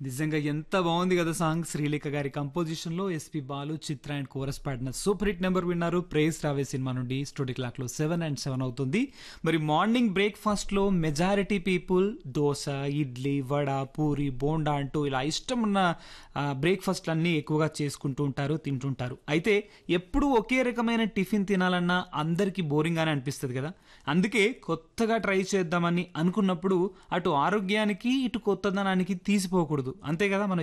నిజంగా ఎంత బాగుంది కదా సాంగ్ శ్రీలేఖ గారి కంపోజిషన్ లో SP Balu Chitra and chorus పాడిన సూపర్ హిట్ నెంబర్ విన్నారు ప్రేస్ రావే సినిమా నుండి స్టూడియో క్లాక్ లో సెవెన్ అండ్ సెవెన్ అవుతుంది మరి మార్నింగ్ బ్రేక్ఫాస్ట్ లో మెజారిటీ పీపుల్ దోశ ఇడ్లీ వడ పూరి బోండా అంటూ ఇలా ఇష్టం ఉన్న బ్రేక్ఫాస్ట్ అన్ని ఎక్కువగా చేసుకుంటూ ఉంటారు తింటుంటారు అయితే ఎప్పుడు ఒకే రకమైన టిఫిన్ తినాలన్నా అందరికీ బోరింగ్ గానే అనిపిస్తుంది కదా అందుకే కొత్తగా ట్రై చేద్దామని అనుకున్నప్పుడు అటు ఆరోగ్యానికి ఇటు కొత్తదనానికి తీసిపోకూడదు అంతే కదా మనం